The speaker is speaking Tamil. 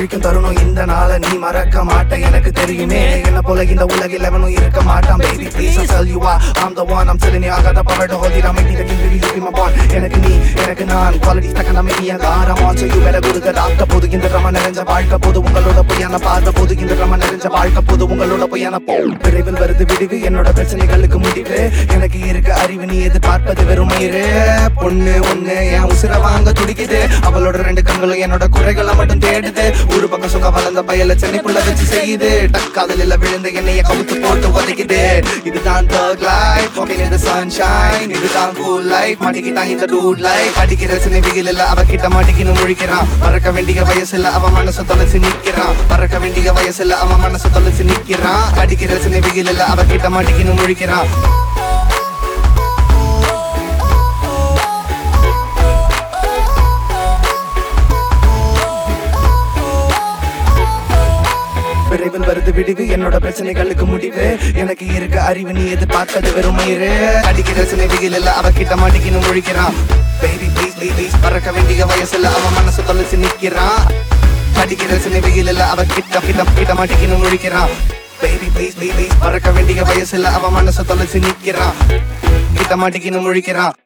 முழிக்கும் தருணம் இந்த நாள நீ மறக்க மாட்ட எனக்கு தெரியுமே என்ன போல இந்த உலகில் எவனும் இருக்க மாட்டான் baby please I tell you why I'm the one I'm telling you I got the power to hold it I'm making the king you be my bond எனக்கு நீ எனக்கு நான் quality தக்க நம்ம நீ அங்க ஆரமான் so you better கொடுக்க ராக்க போது இந்த ரம நிறைஞ்ச வாழ்க்கை போது உங்களோட பொய்யான பார்வை போது இந்த ரம நிறைஞ்ச வாழ்க்கை போது உங்களோட பொய்யான போ விரைவில் வருது விடிவு என்னோட பிரச்சனைகளுக்கு முடிவு எனக்கு இருக்க அறிவு நீ எதிர்பார்ப்பது வெறும் மயிறு பொண்ணு ஒண்ணு என் உசிர வாங்க துடிக்குது அவளோட ரெண்டு கண்களும் என்னோட குறைகளை மட்டும் தேடுது ஒரு பக்கம் சுக வளர்ந்த பயல சென்னைக்குள்ள வச்சு செய்யுது டக்காதலில் விழுந்த என்னைய கவுத்து போட்டு உதைக்குது இதுதான் thug life walking in the sunshine இதுதான் cool life மாட்டிக்கிட்டான் இந்த dude life அடிக்கிற சினைவிகள் இல்ல அவ கிட்ட மாட்டிக்கின்னு முழிக்கிறான் பறக்க வேண்டிய வயசுல அவ மனசு தொலைச்சு நிக்கிறான் பறக்க வேண்டிய வயசுல அவ மனசு தொலைச்சு நிக்கிறான் அடிக்கிற சினைவிகள் இல்ல அவ கிட்ட மாட்டிக்கின்னு முழிக்கிறான் விரைவில் வருது விடிவு என்னோட பிரச்சனைகளுக்கு முடிவு எனக்கு இருக்க அறிவு நீ எதிர்பார்ப்பது வெறும் மயிறு அடிக்கிற சினைவிகள் இல்ல அவ கிட்ட மாட்டிக்கின்னு முழிக்கிறான் பேபி ப்ளீஸ் ப்ளீஸ் பறக்க வேண்டிய வயசுல அவன் மனசு தொலைச்சு நிக்கிறான் அடிக்கிற சினைவிகள் இல்ல அவ கிட்ட கிட்ட கிட்ட மாட்டிக்கின்னு முழிக்கிறான் பேபி ப்ளீஸ் ப்ளீஸ் பறக்க வேண்டிய வயசுல அவன் மனசு தொலைச்சு நிக்கிறான் கிட்ட மாட்டிக்கின்னு முழிக்கிறான்